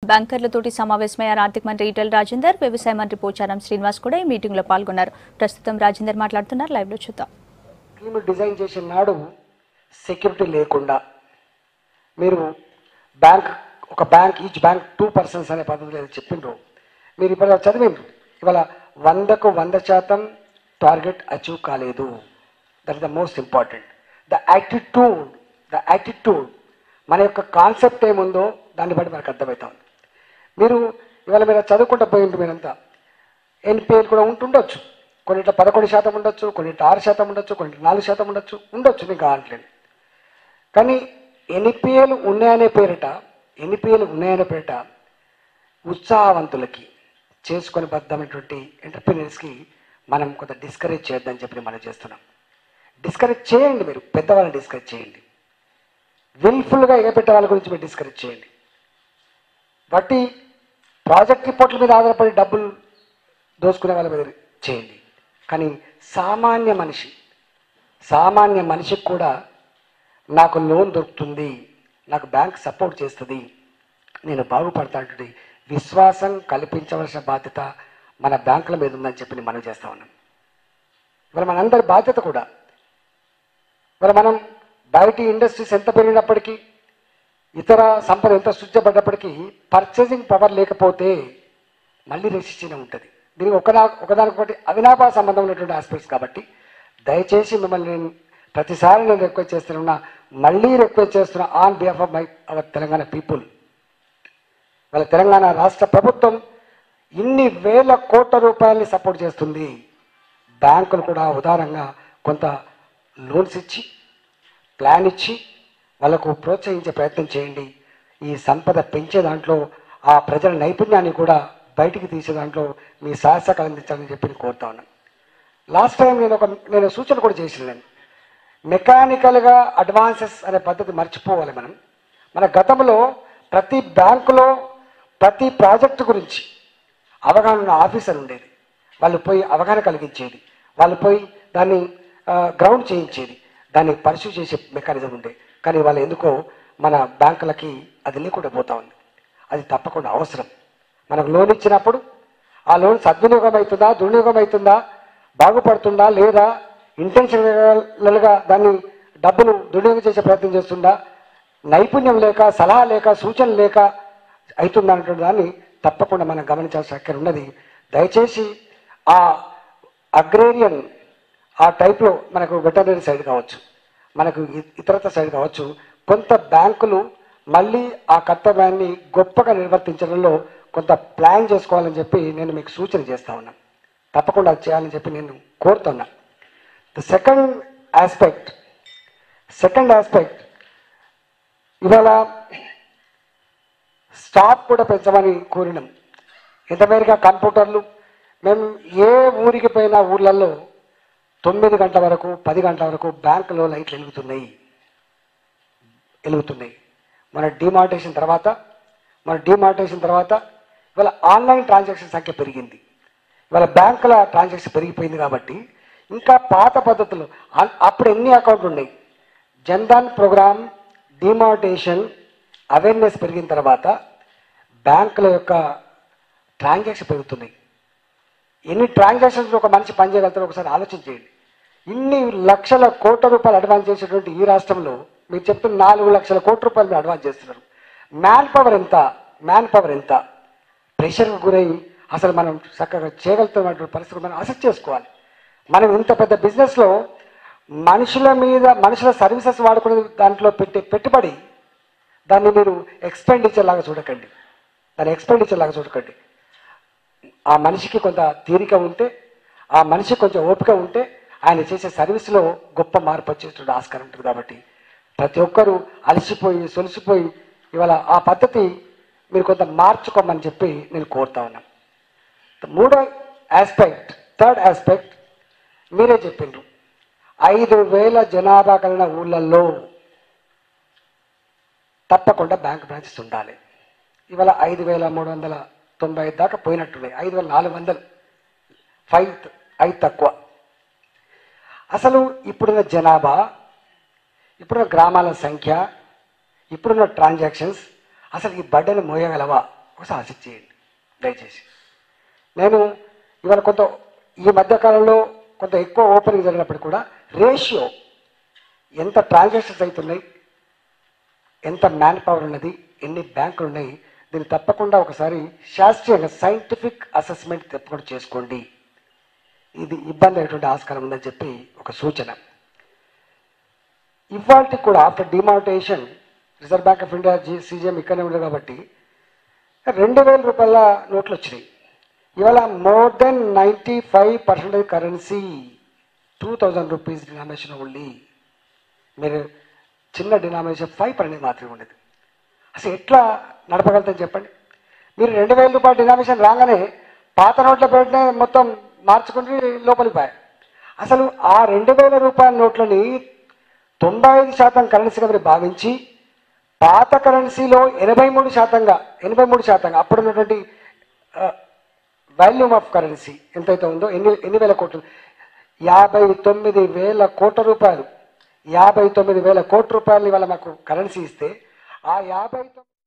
బ్యాంకర్లతోటి సమావేశమయ్యారు ఆర్థిక మంత్రి ఈటెల రాజేందర్ వ్యవసాయ మంత్రి పోచారం శ్రీనివాస్ కూడా ఈ మీటింగ్లో పాల్గొన్నారు ప్రస్తుతం రాజేందర్ మాట్లాడుతున్నారు లైవ్లో చూద్దాం స్కీమ్ డిజైన్ చేసిన నాడు సెక్యూరిటీ లేకుండా మీరు బ్యాంక్ ఒక bank each bank two persons అనే పద్ధతిలో ఏదో చెప్పిండ్రు మీరు ఇప్పుడు చదివిండ్రు ఇవాళ వందకు వంద శాతం టార్గెట్ అచీవ్ కాలేదు that is the most important the attitude the attitude మన యొక్క కాన్సెప్ట్ ఏముందో దాన్ని బట్టి మనకు అర్థమవుతా ఉంది మీరు ఇవాళ మీరు చదువుకుంటూ పోయిండ్రు మీరంతా ఎన్పిఎల్ కూడా ఉంటుండొచ్చు కొన్నిట్లో పదకొండు శాతం ఉండొచ్చు కొన్నిట్లో ఆరు శాతం ఉండొచ్చు కొన్నిట్లో నాలుగు శాతం ఉండొచ్చు ఉండొచ్చు నేను కావట్లేదు కానీ ఎన్పిఎల్ ఉన్నాయనే పేరిట ఎన్పిఎల్ ఉన్నాయనే పేరిట ఉత్సాహవంతులకి చేసుకొని బద్దమైనటువంటి ఎంటర్ప్రీనర్స్కి మనం కొంత డిస్కరేజ్ చేయొద్దని చెప్పి మనం చేస్తున్నాం డిస్కరేజ్ చేయండి మీరు పెద్దవాళ్ళని డిస్కరేజ్ చేయండి విల్ఫుల్గా ఎగపెట్టే వాళ్ళ గురించి మీరు డిస్కరేజ్ చేయండి బట్టి ప్రాజెక్ట్ రిపోర్ట్ల మీద ఆధారపడి డబ్బులు దోసుకునే వాళ్ళ మీద చేయండి కానీ సామాన్య మనిషి సామాన్య మనిషికి కూడా నాకు లోన్ దొరుకుతుంది నాకు బ్యాంక్ సపోర్ట్ చేస్తుంది నేను బాగుపడతాంటుంది విశ్వాసం కల్పించవలసిన బాధ్యత మన బ్యాంకుల మీద ఉందని చెప్పి నేను మనం చేస్తా ఉన్నాం ఇవాళ మనందరి బాధ్యత కూడా ఇవాళ మనం బయటి ఇండస్ట్రీస్ ఎంత పెరిగినప్పటికీ ఇతర సంపద ఎంత సృష్టించబడ్డప్పటికీ పర్చేసింగ్ పవర్ లేకపోతే మళ్ళీ రెసిస్టెన్ ఉంటుంది దీనికి ఒకదా ఒకదానికొకటి అవినాభావ సంబంధం ఉన్నటువంటి ఆస్పెక్ట్స్ కాబట్టి దయచేసి మిమ్మల్ని నేను ప్రతిసారి నేను రిక్వెస్ట్ చేస్తున్నా మళ్ళీ రిక్వెస్ట్ చేస్తున్నా on behalf of my our Telangana people వాళ్ళ తెలంగాణ రాష్ట్ర ప్రభుత్వం ఇన్ని వేల కోట్ల రూపాయలని సపోర్ట్ చేస్తుంది బ్యాంకులు కూడా ఉదారంగా కొంత లోన్స్ ఇచ్చి ప్లాన్ ఇచ్చి వాళ్ళకు ప్రోత్సహించే ప్రయత్నం చేయండి ఈ సంపద పెంచే దాంట్లో ఆ ప్రజల నైపుణ్యాన్ని కూడా బయటికి తీసే దాంట్లో మీ సహాయసకాలు అందించాలని చెప్పి నేను కోరుతా ఉన్నాను లాస్ట్ టైం నేను ఒక నేను సూచన కూడా చేసినాను మెకానికల్గా అడ్వాన్సెస్ అనే పద్ధతి మర్చిపోవాలి మనం మన గతంలో ప్రతి బ్యాంకులో ప్రతి ప్రాజెక్టు గురించి అవగాహన ఉన్న ఆఫీసర్ ఉండేది వాళ్ళు పోయి అవగాహన కలిగించేది వాళ్ళు పోయి దాన్ని గ్రౌండ్ చేయించేది దాన్ని పరిశీలి చేసే మెకానిజం ఉండే కానీ వాళ్ళు ఎందుకో మన బ్యాంకులకి అది లేకుండా పోతా ఉంది అది తప్పకుండా అవసరం మనకు లోన్ ఇచ్చినప్పుడు ఆ లోన్ సద్వినియోగం అవుతుందా దుర్వినియోగం అవుతుందా బాగుపడుతుందా లేదా ఇంటెన్షనల్గా దాన్ని డబ్బును దుర్వినియోగం చేసే ప్రయత్నం చేస్తుందా నైపుణ్యం లేక సలహా లేక సూచన లేక అవుతుందా అనేటువంటి దాన్ని తప్పకుండా మనం గమనించాల్సిన అక్కడ ఉన్నది దయచేసి ఆ అగ్రేరియన్ ఆ టైప్లో మనకు వెటర్నరీ సైడ్ కావచ్చు మనకు ఇ- ఇతరత్ర సైడ్ కావచ్చు కొంత బ్యాంకులు మళ్ళీ ఆ కర్తవ్యాన్ని గొప్పగా నిర్వర్తించడంలో కొంత ప్లాన్ చేసుకోవాలని చెప్పి నేను మీకు సూచన చేస్తా ఉన్నాను తప్పకుండా అది చేయాలని చెప్పి నేను కోరుతున్నా the second aspect second aspect ఇవాళ స్టాఫ్ కూడా పెంచమని కోరినాం ఎంత మేరగా కంప్యూటర్లు మేము ఏ ఊరికి పోయినా ఊర్లలో తొమ్మిది గంటల వరకు పది గంటల వరకు బ్యాంకులో లైట్లు వెలుగుతున్నాయి వెలుగుతున్నాయి మన డిమార్టేషన్ తర్వాత మన డిమార్టేషన్ తర్వాత ఇవాళ ఆన్లైన్ ట్రాన్సాక్షన్ సంఖ్య పెరిగింది ఇవాళ బ్యాంకుల ట్రాన్సాక్షన్ పెరిగిపోయింది కాబట్టి ఇంకా పాత పద్ధతులు అన్- అప్పుడు ఎన్ని అకౌంట్లు ఉన్నాయి జన్ధన్ ప్రోగ్రామ్ డిమార్టేషన్ అవేర్నెస్ పెరిగిన తర్వాత బ్యాంకుల యొక్క ట్రాన్సాక్షన్ పెరుగుతున్నాయి ఎన్ని ట్రాన్సాక్షన్స్ ఒక మనిషి పనిచేయగలుగుతారో ఒకసారి ఆలోచన చేయండి ఇన్ని లక్షల కోట్ల రూపాయలు అడ్వాన్స్ చేసేటువంటి ఈ రాష్ట్రంలో మీరు చెప్తున్న నాలుగు లక్షల కోట్ల రూపాయలు మీరు అడ్వాన్స్ చేస్తున్నారు మ్యాన్ పవర్ ఎంత మ్యాన్ పవర్ ఎంత ప్రెషర్కి గురై అసలు మనం చక్కగా చేయగలుగుతున్నటువంటి పరిస్థితి మనం అసెస్ చేసుకోవాలి మనం ఇంత పెద్ద బిజినెస్లో మనుషుల మీద మనుషుల సర్వీసెస్ వాడుకునే దాంట్లో పెట్టే పెట్టుబడి దాన్ని మీరు ఎక్స్పెండిచర్ లాగా చూడకండి దాన్ని ఎక్స్పెండిచర్ లాగా చూడకండి ఆ మనిషికి కొంత తీరిక ఉంటే ఆ మనిషికి కొంచెం ఓపిక ఉంటే ఆయన చేసే సర్వీస్లో గొప్ప మార్పు వచ్చేటువంటి ఆస్కారం ఉంటుంది కాబట్టి ప్రతి ఒక్కరూ అలసిపోయి సొలిసిపోయి ఇవాళ ఆ పద్ధతి మీరు కొంత మార్చుకోమని చెప్పి నేను కోరుతా ఉన్నాను మూడో ఆస్పెక్ట్ థర్డ్ ఆస్పెక్ట్ మీరే చెప్పిండ్రు ఐదు వేల జనాభా కలిగిన ఊళ్ళల్లో తప్పకుండా బ్యాంక్ బ్రాంచెస్ ఉండాలి ఇవాళ ఐదు వేల మూడు వందల తొంభై ఐదు దాకా పోయినట్టున్నాయి ఐదు వేల నాలుగు వందలు ఫైవ్ ఐదు తక్కువ అసలు ఇప్పుడున్న జనాభా ఇప్పుడున్న గ్రామాల సంఖ్య ఇప్పుడున్న ట్రాన్సాక్షన్స్ అసలు ఈ బడ్డను మోయగలవా ఒకసారి ఆసక్తి చేయండి దయచేసి నేను ఇవాళ కొంత ఈ మధ్య కాలంలో కొంత ఎక్కువ ఓపెనింగ్ జరిగినప్పుడు కూడా రేషియో ఎంత ట్రాన్సాక్షన్స్ అవుతున్నాయి ఎంత మ్యాన్ పవర్ ఉన్నది ఎన్ని బ్యాంకులు ఉన్నాయి దీన్ని తప్పకుండా ఒకసారి శాస్త్రీయంగా సైంటిఫిక్ అసెస్మెంట్ తప్పకుండా చేసుకోండి ఇది ఇబ్బంది అయ్యేటువంటి ఆస్కారం ఉందని చెప్పి ఒక సూచన ఇవాళకి కూడా after demonetisation reserve bank of India జీ సీజీఎం ఇక్కడనే ఉంది కాబట్టి రెండు వేల రూపాయల నోట్లు వచ్చినాయి ఇవాళ more than ninety five percentage currency two thousand rupees denomination only మీరు చిన్న డినామినేషన్ ఫైవ్ పర్సెంట్ మాత్రమే ఉండేది అసలు ఎట్లా నడపగలుగుతాం చెప్పండి మీరు రెండు వేల రూపాయల డినామినేషన్ రాగానే పాత నోట్ల పెట్టిన మొత్తం మార్చుకుంటే లోపలికి పోయాయి అసలు ఆ రెండు వేల రూపాయల నోట్లని తొంభై ఐదు శాతం కరెన్సీగా మీరు భావించి పాత కరెన్సీలో ఎనభై మూడు శాతంగా ఎనభై మూడు శాతంగా అప్పుడు ఉన్నటువంటి వాల్యూమ్ ఆఫ్ కరెన్సీ ఎంతైతే ఉందో ఎన్ని ఎన్ని వేల కోట్లు యాభై తొమ్మిది వేల కోట్ల రూపాయలు యాభై తొమ్మిది వేల కోట్ల రూపాయలు ఇవాళ మాకు కరెన్సీ ఇస్తే ఆ యాభై తొమ్మిది